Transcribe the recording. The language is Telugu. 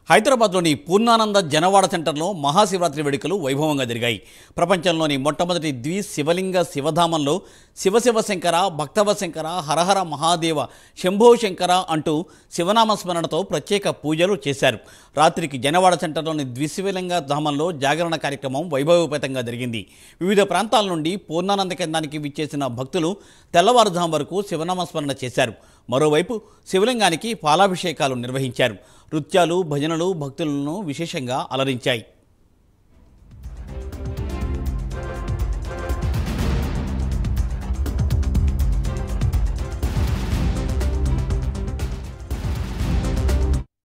హైదరాబాద్లోని పూర్ణానంద జనవాడ సెంటర్లో మహాశివరాత్రి వేడుకలు వైభవంగా జరిగాయి ప్రపంచంలోని మొట్టమొదటి ద్వి శివలింగ శివధామంలో శివశివ శంకర భక్తవ శంకర హరహర మహాదేవ శంభో శంకర అంటూ శివనామ స్మరణతో ప్రత్యేక పూజలు చేశారు రాత్రికి జనవాడ సెంటర్లోని ద్విశివలింగ ధామంలో జాగరణ కార్యక్రమం వైభవోపేతంగా జరిగింది వివిధ ప్రాంతాల నుండి పూర్ణానంద కేంద్రానికి విచ్చేసిన భక్తులు తెల్లవారుజాము వరకు శివనామ స్మరణ చేశారు మరోవైపు శివలింగానికి పాలాభిషేకాలు నిర్వహించారు నృత్యాలు భజనలు భక్తులను విశేషంగా అలరించాయి